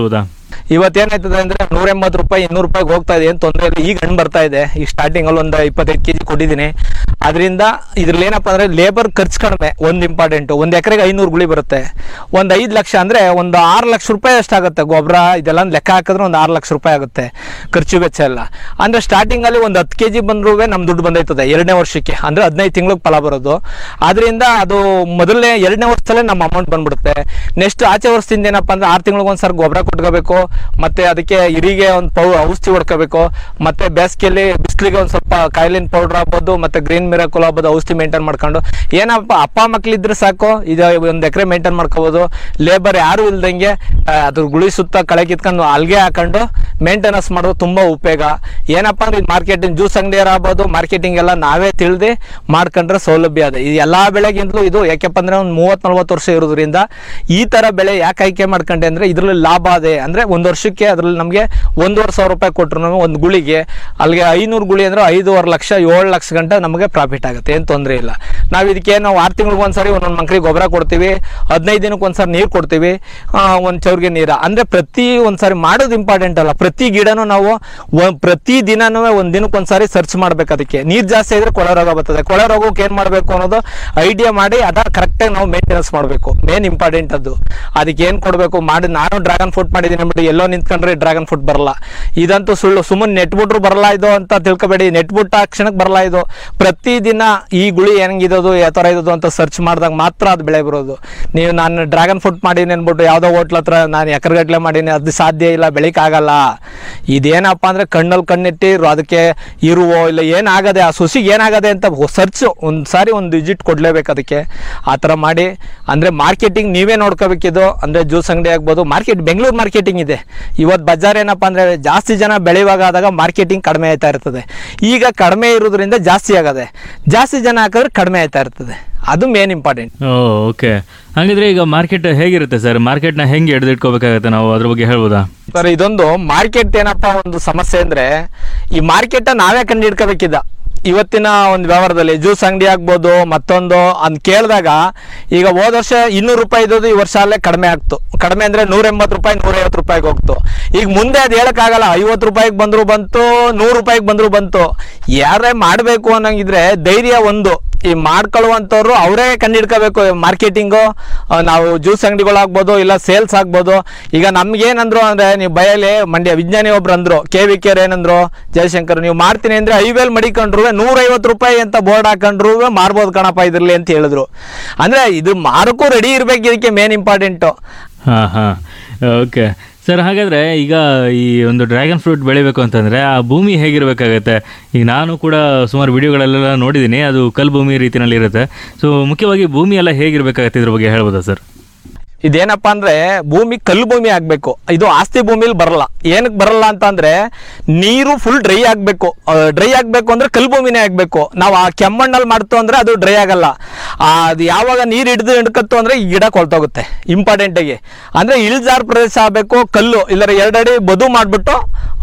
Speaker 11: ಇವತ್ತೇನಾಯ್ತದೆ ಅಂದ್ರೆ ನೂರ ಎಂಬತ್ತು ರೂಪಾಯಿ ಇನ್ನೂರು ರೂಪಾಯಿಗೆ ಹೋಗ್ತಾ ಇದೆ ಏನು ತೊಂದರೆ ಇಲ್ಲ ಈಗ ಹಣ್ಣು ಬರ್ತಾ ಇದೆ ಈಗ ಸ್ಟಾರ್ಟಿಂಗ್ ಅಲ್ಲಿ ಒಂದು ಇಪ್ಪತ್ತೈದು ಕೆಜಿ ಕೊಟ್ಟಿದ್ದೀನಿ ಅದರಿಂದ ಇದ್ರಲ್ಲಿ ಏನಪ್ಪಾ ಅಂದ್ರೆ ಲೇಬರ್ ಖರ್ಚು ಕಡಿಮೆ ಒಂದು ಇಂಪಾರ್ಟೆಂಟ್ ಒಂದು ಎಕರೆಗೆ ಐನೂರು ಗುಳಿ ಬರುತ್ತೆ ಒಂದು ಐದು ಲಕ್ಷ ಅಂದ್ರೆ ಒಂದು ಆರು ಲಕ್ಷ ರೂಪಾಯಿ ಅಷ್ಟಾಗುತ್ತೆ ಗೊಬ್ಬರ ಇದೆಲ್ಲ ಲೆಕ್ಕ ಹಾಕಿದ್ರೆ ಒಂದು ಆರು ಲಕ್ಷ ರೂಪಾಯಿ ಆಗುತ್ತೆ ಖರ್ಚು ವೆಚ್ಚ ಎಲ್ಲ ಅಂದ್ರೆ ಸ್ಟಾರ್ಟಿಂಗ್ ಅಲ್ಲಿ ಒಂದು ಹತ್ತು ಕೆಜಿ ಬಂದ್ರೂ ನಮ್ ದುಡ್ಡು ಬಂದೈತದೆ ಎರಡನೇ ವರ್ಷಕ್ಕೆ ಅಂದ್ರೆ ಹದಿನೈದು ತಿಂಗಳಿಗೆ ಫಲ ಬರೋದು ಅದರಿಂದ ಅದು ಮೊದಲನೇ ಎರಡನೇ ವರ್ಷದಲ್ಲೇ ನಮ್ಮ ಅಮೌಂಟ್ ಬಂದ್ಬಿಡುತ್ತೆ ನೆಕ್ಸ್ಟ್ ಆಚೆ ವರ್ಷದಿಂದ ಏನಪ್ಪಾ ಅಂದ್ರೆ ಆರು ತಿಂಗಳಿಗೆ ಒಂದ್ಸರಿ ಗೊಬ್ಬರ ಕೊಟ್ಕೋಬೇಕು ಮತ್ತೆ ಅದಕ್ಕೆ ಇರಿಗೆ ಒಂದು ಪೌ ಔಷಧಿ ಹೊಡ್ಕೋಬೇಕು ಮತ್ತೆ ಬೇಸಿಗೆಯಲ್ಲಿ ಬಿಸಿಲಿಗೆ ಒಂದು ಸ್ವಲ್ಪ ಕಾಯಿಲಿನ ಪೌಡರ್ ಆಗ್ಬೋದು ಮತ್ತೆ ಗ್ರೀನ್ ಮಿರಾಕುಲ್ ಆಗ್ಬೋದು ಔಷಧಿ ಮೇಂಟೈನ್ ಮಾಡ್ಕೊಂಡು ಏನಪ್ಪ ಅಪ್ಪ ಮಕ್ಳಿದ್ರೆ ಸಾಕು ಇದು ಒಂದು ಎಕರೆ ಮೇಂಟೈನ್ ಮಾಡ್ಕೋಬೋದು ಲೇಬರ್ ಯಾರು ಇಲ್ದಂಗೆ ಆ, ಅದ್ರ ಗುಳಿ ಸುತ್ತ ಕಳೆ ಕಿತ್ಕೊಂಡು ಅಲ್ಗೆ ಹಾಕೊಂಡು ಮೇಂಟೆನೆನ್ಸ್ ಮಾಡೋದು ತುಂಬಾ ಉಪಯೋಗ ಏನಪ್ಪಾ ಅಂದ್ರೆ ಮಾರ್ಕೆಟಿಂಗ್ ಜ್ಯೂಸ್ ಅಂಗಡಿಯರ್ ಆಗ್ಬೋದು ಮಾರ್ಕೆಟಿಂಗ್ ಎಲ್ಲ ನಾವೇ ತಿಳಿದು ಮಾಡ್ಕೊಂಡ್ರೆ ಸೌಲಭ್ಯ ಅದ ಈ ಎಲ್ಲಾ ಬೆಳೆಗಿಂತಲೂ ಇದು ಯಾಕೆಪ್ಪ ಅಂದ್ರೆ ಒಂದು ಮೂವತ್ ನಲ್ವತ್ತು ವರ್ಷ ಇರೋದ್ರಿಂದ ಈ ತರ ಬೆಳೆ ಯಾಕೆ ಆಯ್ಕೆ ಮಾಡ್ಕೊಂಡೆ ಅಂದ್ರೆ ಇದ್ರಲ್ಲಿ ಲಾಭ ಅದೇ ಅಂದ್ರೆ ಒಂದು ವರ್ಷಕ್ಕೆ ಅದ್ರಲ್ಲಿ ನಮಗೆ ಒಂದೂವರೆ ಸಾವಿರ ರೂಪಾಯಿ ಕೊಟ್ಟರು ಒಂದು ಗುಳಿಗೆ ಅಲ್ಲಿಗೆ ಐನೂರು ಗುಳಿ ಅಂದ್ರೆ ಐದೂವರೆ ಲಕ್ಷ ಏಳು ಲಕ್ಷ ಗಂಟೆ ನಮಗೆ ಪ್ರಾಫಿಟ್ ಆಗುತ್ತೆ ಏನು ತೊಂದರೆ ಇಲ್ಲ ನಾವು ಇದಕ್ಕೆ ನಾವು ಆರು ತಿಂಗಳಿಗೆ ಒಂದ್ಸರಿ ಒಂದೊಂದು ಮಂಕ್ರಿಗೆ ಗೊಬ್ಬರ ಕೊಡ್ತೀವಿ ಹದಿನೈದು ದಿನಕ್ಕೆ ಒಂದ್ಸರಿ ನೀರು ಕೊಡ್ತೀವಿ ಒಂದು ಚೌರ್ಗೆ ನೀರ ಅಂದ್ರೆ ಪ್ರತಿ ಒಂದ್ಸರಿ ಮಾಡೋದು ಇಂಪಾರ್ಟೆಂಟ್ ಅಲ್ಲ ಪ್ರತಿ ಗಿಡನೂ ನಾವು ಒಂದ್- ಪ್ರತಿ ದಿನನೂ ಒಂದು ದಿನಕ್ಕೆ ಒಂದ್ಸರಿ ಸರ್ಚ್ ಮಾಡ್ಬೇಕು ಅದಕ್ಕೆ ನೀರು ಜಾಸ್ತಿ ಇದ್ರೆ ಕೊಳೆ ರೋಗ ಬರ್ತದೆ ಕೊಳೆ ರೋಗಕ್ಕೆ ಏನು ಮಾಡಬೇಕು ಅನ್ನೋದು ಐಡಿಯಾ ಮಾಡಿ ಅದ ಕರೆಕ್ಟಾಗಿ ನಾವು ಮೇಂಟೆನೆನ್ಸ್ ಮಾಡಬೇಕು ಮೇನ್ ಇಂಪಾರ್ಟೆಂಟ್ ಅದು ಅದಕ್ಕೆ ಏನು ಕೊಡಬೇಕು ಮಾಡಿ ನಾನು ಡ್ರ್ಯಾಗನ್ ಫ್ರೂಟ್ ಮಾಡಿದ್ದೀನಿ ಅಂದ್ಬಿಟ್ಟು ಎಲ್ಲೋ ನಿಂತ್ಕೊಂಡ್ರೆ ಡ್ರ್ಯಾಗನ್ ಫ್ರೂಟ್ ಬರಲ್ಲ ಇದಂತೂ ಸುಳ್ಳು ಸುಮ್ಮನೆ ನೆಟ್ಬಿಟ್ರು ಬರಲ್ಲ ಇದು ಅಂತ ತಿಳ್ಕೊಬೇಡಿ ನೆಟ್ಬಿಟ್ಟ ಕ್ಷಣಕ್ಕೆ ಬರಲ್ಲ ಇದು ಪ್ರತಿ ದಿನ ಈ ಗುಳಿ ಹೆಂಗಿದೋದು ಯಾವ ಥರ ಇರೋದು ಅಂತ ಸರ್ಚ್ ಮಾಡಿದಾಗ ಮಾತ್ರ ಅದು ಬೆಳೆ ಬರೋದು ನೀವು ನಾನು ಡ್ರ್ಯಾಗನ್ ಫ್ರೂಟ್ ಮಾಡೀನಿ ಅಂದ್ಬಿಟ್ಟು ಯಾವುದೋ ಹೋಟ್ಲ ಹತ್ರ ನಾನು ಎಕರೆಗಟ್ಟಲೆ ಮಾಡೀನಿ ಅದು ಸಾಧ್ಯ ಇಲ್ಲ ಬೆಳಿಕಾಗಲ್ಲ ಇದೇನಪ್ಪ ಅಂದ್ರೆ ಕಣ್ಣಲ್ಲಿ ಕಣ್ಣಿಟ್ಟು ಅದಕ್ಕೆ ಇರುವೋ ಇಲ್ಲ ಏನಾಗದೆ ಆ ಸೊಸಿಗೆ ಏನಾಗದೆ ಅಂತ ಸರ್ಚ್ ಒಂದು ಸಾರಿ ಒಂದು ವಿಸಿಟ್ ಕೊಡ್ಲೇಬೇಕು ಅದಕ್ಕೆ ಆ ಥರ ಮಾಡಿ ಅಂದರೆ ಮಾರ್ಕೆಟಿಂಗ್ ನೀವೇ ನೋಡ್ಕೋಬೇಕಿದು ಅಂದರೆ ಜ್ಯೂಸ್ ಅಂಗಡಿ ಆಗ್ಬೋದು ಮಾರ್ಕೆಟ್ ಬೆಂಗಳೂರು ಮಾರ್ಕೆಟಿಂಗ್ ಇದೆ ಇವತ್ತು ಬಜಾರ್ ಏನಪ್ಪ ಅಂದರೆ ಜಾಸ್ತಿ ಜನ ಬೆಳೆಯುವಾಗ ಆದಾಗ ಮಾರ್ಕೆಟಿಂಗ್ ಕಡಿಮೆ ಆಯ್ತಾ ಇರ್ತದೆ ಈಗ ಕಡಿಮೆ ಇರೋದ್ರಿಂದ ಜಾಸ್ತಿ ಆಗದೆ ಜಾಸ್ತಿ ಜನ ಹಾಕಿದ್ರೆ ಕಡಿಮೆ ಆಯ್ತಾ ಇರ್ತದೆ ಅದು ಮೇನ್ ಇಂಪಾರ್ಟೆಂಟ್
Speaker 10: ಓ ಓಕೆ ಹಾಗಿದ್ರೆ ಈಗ ಮಾರ್ಕೆಟ್ ಹೇಗಿರುತ್ತೆ ಸರ್ ಮಾರ್ಕೆಟ್ನ ಹೆಂಗೆ ಹಿಡಿದಿಟ್ಕೋಬೇಕಾಗತ್ತೆ ನಾವು ಅದ್ರ ಬಗ್ಗೆ ಹೇಳ್ಬೋದಾ
Speaker 11: ಸರ್ ಇದೊಂದು ಮಾರ್ಕೆಟ್ ಏನಪ್ಪಾ ಒಂದು ಸಮಸ್ಯೆ ಅಂದ್ರೆ ಈ ಮಾರ್ಕೆಟ್ ನಾವೇ ಕಂಡು ಹಿಡ್ಕೋಬೇಕಿದ್ದ ಇವತ್ತಿನ ಒಂದು ವ್ಯವಹಾರದಲ್ಲಿ ಜ್ಯೂಸ್ ಅಂಗಡಿ ಆಗ್ಬೋದು ಮತ್ತೊಂದು ಅಂತ ಕೇಳಿದಾಗ ಈಗ ಹೋದ ವರ್ಷ ಇನ್ನೂರು ರೂಪಾಯಿ ಇದ್ದದ್ದು ಈ ವರ್ಷ ಅಲ್ಲೇ ಕಡಿಮೆ ಆಗ್ತು ಕಡಿಮೆ ಅಂದ್ರೆ ನೂರ ಎಂಬತ್ತು ರೂಪಾಯಿ ನೂರ ಐವತ್ತು ರೂಪಾಯಿಗೆ ಹೋಗ್ತು ಈಗ ಮುಂದೆ ಅದು ಹೇಳಕ್ಕಾಗಲ್ಲ ಐವತ್ತು ರೂಪಾಯಿಗೆ ಬಂದ್ರು ಬಂತು ನೂರು ರೂಪಾಯಿಗೆ ಬಂದ್ರು ಬಂತು ಯಾರೇ ಮಾಡಬೇಕು ಅನ್ನಂಗಿದ್ರೆ ಧೈರ್ಯ ಒಂದು ಈ ಮಾಡ್ಕೊಳ್ಳುವಂಥವ್ರು ಅವರೇ ಕಂಡಿಡ್ಕೋಬೇಕು ಮಾರ್ಕೆಟಿಂಗು ನಾವು ಜ್ಯೂಸ್ ಅಂಗಡಿಗಳಾಗ್ಬೋದು ಇಲ್ಲ ಸೇಲ್ಸ್ ಆಗ್ಬೋದು ಈಗ ನಮ್ಗೇನಂದ್ರು ಅಂದ್ರೆ ನೀವು ಬಯಲಿ ಮಂಡ್ಯ ವಿಜ್ಞಾನಿ ಒಬ್ರು ಅಂದ್ರು ಕೆ ವಿ ಕೆರ್ ಏನಂದ್ರು ಜಯಶಂಕರ್ ನೀವು ಮಾಡ್ತೀನಿ ಅಂದ್ರೆ ಐವೇಲ್ ಮಡಿಕೊಂಡ್ರು ನೂರೈವತ್ತು ರೂಪಾಯಿ ಅಂತ ಬೋರ್ಡ್ ಹಾಕೊಂಡ್ರು ಮಾರ್ಬೋದು ಕಣಪ್ಪ ಇದ್ರಲ್ಲಿ ಅಂತ ಹೇಳಿದ್ರು ಅಂದ್ರೆ ಇದು ಮಾರಕ್ಕೂ ರೆಡಿ ಇರ್ಬೇಕು ಇದಕ್ಕೆ ಮೇನ್ ಇಂಪಾರ್ಟೆಂಟು
Speaker 10: ಹಾಂ ಹಾಂ ಓಕೆ ಸರ್ ಹಾಗಾದರೆ ಈಗ ಈ ಒಂದು ಡ್ರ್ಯಾಗನ್ ಫ್ರೂಟ್ ಬೆಳಿಬೇಕು ಅಂತಂದರೆ ಆ ಭೂಮಿ ಹೇಗಿರಬೇಕಾಗತ್ತೆ ಈಗ ನಾನು ಕೂಡ ಸುಮಾರು ವಿಡಿಯೋಗಳೆಲ್ಲ ನೋಡಿದ್ದೀನಿ ಅದು ಕಲ್ಲು ಭೂಮಿ ರೀತಿಯಲ್ಲಿ ಇರುತ್ತೆ ಸೊ ಮುಖ್ಯವಾಗಿ ಭೂಮಿ ಎಲ್ಲ ಹೇಗಿರಬೇಕಾಗತ್ತೆ ಇದ್ರ ಬಗ್ಗೆ ಹೇಳ್ಬೋದಾ ಸರ್
Speaker 11: ಇದೇನಪ್ಪ ಅಂದ್ರೆ ಭೂಮಿ ಕಲ್ಲು ಭೂಮಿ ಆಗ್ಬೇಕು ಇದು ಆಸ್ತಿ ಭೂಮಿಲಿ ಬರಲ್ಲ ಏನಕ್ಕೆ ಬರಲ್ಲ ಅಂತ ಅಂದ್ರೆ ನೀರು ಫುಲ್ ಡ್ರೈ ಆಗ್ಬೇಕು ಡ್ರೈ ಆಗ್ಬೇಕು ಅಂದ್ರೆ ಕಲ್ಲು ಭೂಮಿನೇ ಆಗ್ಬೇಕು ನಾವು ಆ ಕೆಮ್ಮಣ್ಣಲ್ಲಿ ಮಾಡ್ತು ಅಂದ್ರೆ ಅದು ಡ್ರೈ ಆಗಲ್ಲ ಆ, ಅದು ಯಾವಾಗ ನೀರು ಹಿಡಿದು ಹಿಡ್ಕತ್ತು ಅಂದ್ರೆ ಈ ಗಿಡ ಕೊಳ್ತೋಗುತ್ತೆ ಇಂಪಾರ್ಟೆಂಟ್ ಆಗಿ ಅಂದ್ರೆ ಇಳ್ಜಾರ್ ಪ್ರದೇಶ ಆಗಬೇಕು ಕಲ್ಲು ಇಲ್ಲರ ಎರಡಡಿ ಬದು ಮಾಡ್ಬಿಟ್ಟು